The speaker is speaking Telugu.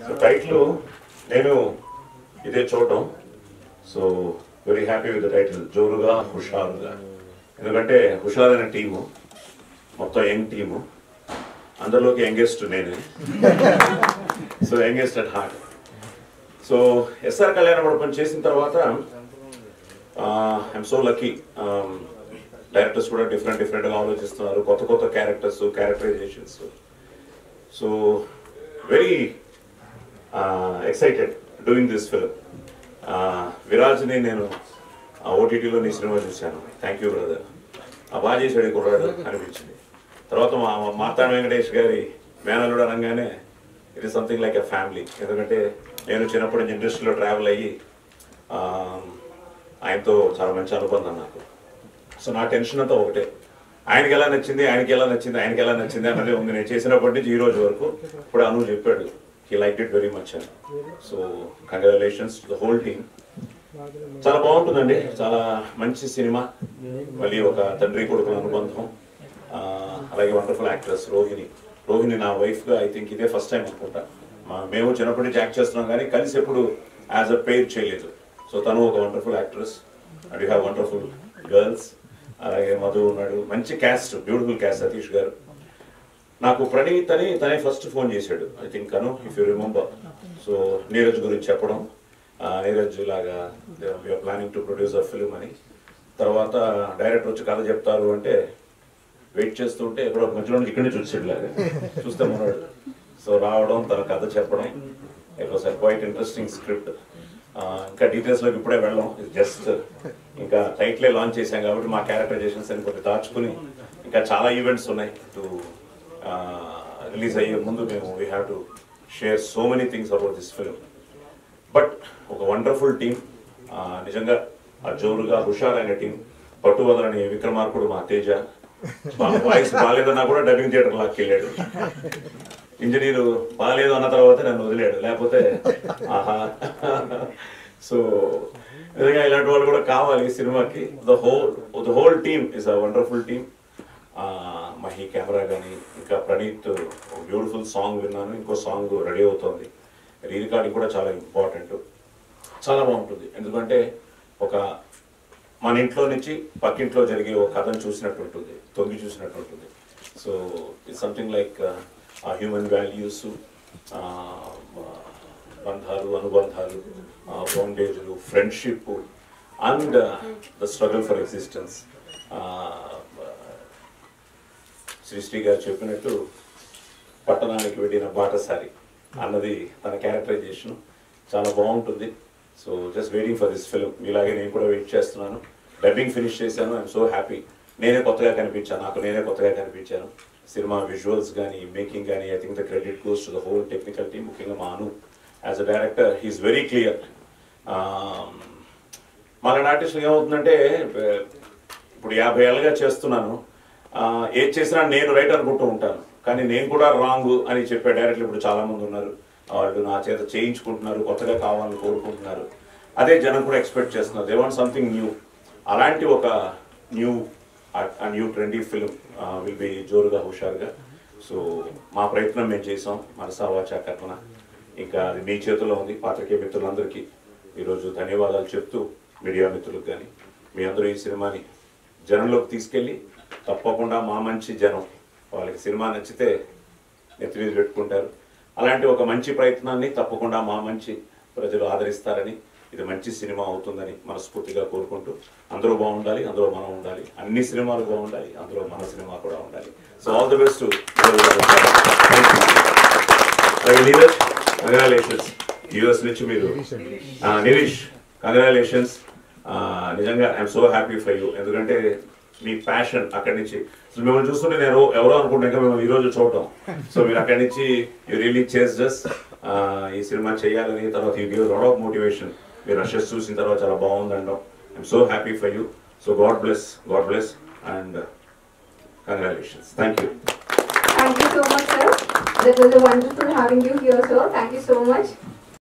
సో టైటిల్ నేను ఇదే చూడటం so very happy with the title జోరుగా హుషారుగా ఎందుకంటే హుషారు అనే టీము మొత్తం యంగ్ టీము అందరిలోకి యంగెస్ట్ నేనే so youngest at heart so SR Kalyana Mandapam చేసిన తర్వాత ఐఎమ్ సో లక్కీ డైరెక్టర్స్ కూడా డిఫరెంట్ డిఫరెంట్గా ఆలోచిస్తున్నారు కొత్త కొత్త characters characterizations so very excited doing this film విరాజ్ని నేను ఓటీటీలో నీ సినిమా చూశాను థ్యాంక్ యూ బ్రదర్ ఆ బాగా చేశాడు ఈ కుర్రాడు అనిపించింది తర్వాత మా మా మార్తాండ వెంకటేష్ గారి మేనల్లుడు అనగానే it is something like a family ఎందుకంటే నేను చిన్నప్పటి నుంచి ఇండస్ట్రీలో ట్రావెల్ అయ్యి ఆ, ఆయనతో చాలా మంచి అనుబంధం నాకు సో నా టెన్షన్ అంతా ఒకటే ఆయనకి ఎలా నచ్చింది ఆయనకి ఎలా నచ్చింది ఆయనకి ఎలా నచ్చింది అన్నది ఉంది నేను చేసినప్పటి నుంచి ఈ రోజు వరకు ఇప్పుడు అను చెప్పాడు he like it very much అని so congratulations the whole team చాలా బాగుంటుందండి చాలా మంచి సినిమా మళ్ళీ ఒక తండ్రి కొడుకుల అనుబంధం ఆ, అలాగే వండర్ఫుల్ యాక్ట్రెస్ రోహిణి రోహిణి నా వైఫ్ గా ఐ థింక్ ఇదే ఫస్ట్ టైం అనుకుంటా మా- మేము చిన్నప్పటి నుంచి యాక్ట్ చేస్తున్నాం కానీ కలిసి ఎప్పుడు యాజ్ అ పేర్ చేయలేదు సో తను ఒక wonderful actress and you have wonderful girls అలాగే మధు ఉన్నాడు మంచి క్యాస్ట్ బ్యూటిఫుల్ క్యాస్ట్ సతీష్ గారు నాకు ప్రణీత్ అని తనే ఫస్ట్ ఫోన్ చేశాడు I think Anu if you remember so Neeraj గురించి చెప్పడం ఆ, నీరజ్ లాగా we are planning to produce a film అని తర్వాత డైరెక్టర్ వచ్చి కథ చెప్తారు అంటే వెయిట్ చేస్తుంటే ఎక్కడో మధ్యలో నుంచి ఇక్కడి నుంచి వచ్చాడు లాగా చూస్తే మనవాడు సో రావడం తన కథ చెప్పడం it was quite interesting script ఇంకా డీటెయిల్స్ లోకి ఇప్పుడే వెళ్ళాం జస్ట్ ఇంకా టైటిలే లాంచ్ చేశాం కాబట్టి మా క్యారెక్టరైజేషన్స్ అని కొన్ని దాచుకుని ఇంకా చాలా ఈవెంట్స్ ఉన్నాయి టు రిలీజ్ అయ్యే ముందు మేము we have to share so many things about this film but ఒక వండర్ఫుల్ టీం నిజంగా ఆ జోరుగా హుషార్ అయిన టీం పట్టు వదలని విక్రమార్కుడు మా తేజ వాయిస్ బాగాలేదన్నా కూడా డబ్బింగ్ థియేటర్ లాక్కెళ్ళాడు ఇంజనీరు బాగాలేదు అన్న తర్వాత నన్ను వదిలాడు లేకపోతే ఆహా సో నిజంగా ఇలాంటి వాళ్ళు కూడా కావాలి ఈ సినిమాకి the whole the whole team is a wonderful team Mahi camera కానీ ఇంకా ప్రణీత్ బ్యూటిఫుల్ సాంగ్ విన్నాను ఇంకో సాంగ్ రెడీ అవుతోంది రీ రికార్డింగ్ కూడా చాలా ఇంపార్టెంట్ చాలా బాగుంటుంది ఎందుకంటే ఒక మన ఇంట్లో నుంచి పక్కింట్లో జరిగే ఒక కథను చూసినట్టు ఉంటుంది తొంగి చూసినట్టు ఉంటుంది so it's something like a human values బంధాలు అనుబంధాలు బాండేజ్లు friendship and the struggle for existence Sri Sri గారు చెప్పినట్టు పట్టణానికి వెళ్ళిన బాటసారి అన్నది తన క్యారెక్టరైజేషన్ చాలా బాగుంటుంది so just waiting for this film మీలాగే నేను కూడా వెయిట్ చేస్తున్నాను డబ్బింగ్ ఫినిష్ చేశాను ఐఎమ్ సో హ్యాపీ నేనే కొత్తగా కనిపించాను నాకు నేనే కొత్తగా కనిపించాను సినిమా విజువల్స్ కానీ మేకింగ్ కానీ I think the credit goes to the whole technical team ముఖ్యంగా మా Anu as a director he's very clear మన ఆర్టిస్టులు ఏమవుతుందంటే ఇప్పుడు యాభై ఏళ్ళుగా చేస్తున్నాను ఆ, ఏది చేసినా నేను రైట్ అనుకుంటూ ఉంటాను కానీ నేను కూడా రాంగ్ అని చెప్పే డైరెక్ట్లు ఇప్పుడు చాలా మంది ఉన్నారు వాళ్ళు నా చేత చేయించుకుంటున్నారు కొత్తగా కావాలని కోరుకుంటున్నారు అదే జనం కూడా ఎక్స్పెక్ట్ చేస్తున్నారు దే వాంట్ సంథింగ్ న్యూ అలాంటి ఒక new uh new trendy film will be జోరుగా హుషారుగా సో మా ప్రయత్నం మేము చేసాం మనసా వాచా కర్మన ఇంకా అది మీ చేతిలో ఉంది పాత్రికేయ మిత్రులందరికీ ఈరోజు ధన్యవాదాలు చెప్తూ మీడియా మిత్రులకు కానీ మీ అందరూ ఈ సినిమాని జనంలోకి తీసుకెళ్ళి తప్పకుండా మా మంచి జనం వాళ్ళకి సినిమా నచ్చితే నెత్తి మీద పెట్టుకుంటారు అలాంటి ఒక మంచి ప్రయత్నాన్ని తప్పకుండా మా మంచి ప్రజలు ఆదరిస్తారని ఇది మంచి సినిమా అవుతుందని మనస్ఫూర్తిగా కోరుకుంటూ అందరూ బాగుండాలి అందులో మనం ఉండాలి అన్ని సినిమాలు బాగుండాలి అందులో మన సినిమా కూడా ఉండాలి so all the best Neeraj congratulations US నుంచి మీరు ఆ, నిరీష్ కంగ్రాచులేషన్స్ నిజంగా I'm so happy for you ఎందుకంటే మీ ప్యాషన్ అక్కడి నుంచి అసలు మిమ్మల్ని చూస్తుంటే నేను ఎవరో అనుకుంటా ఇంకా మిమ్మల్ని ఈ రోజు చూడటం సో మీరు అక్కడి నుంచి యూ రియలీ చేస్ జస్ట్ ఈ సినిమా చేయాలని తర్వాత you give lot of motivation మీరు రషెస్ చూసిన తర్వాత చాలా బాగుంది అనడం I'm so happy for you so God bless God bless and congratulations thank you Thank you so much, sir. That was a wonderful having you here, sir. Thank you so much.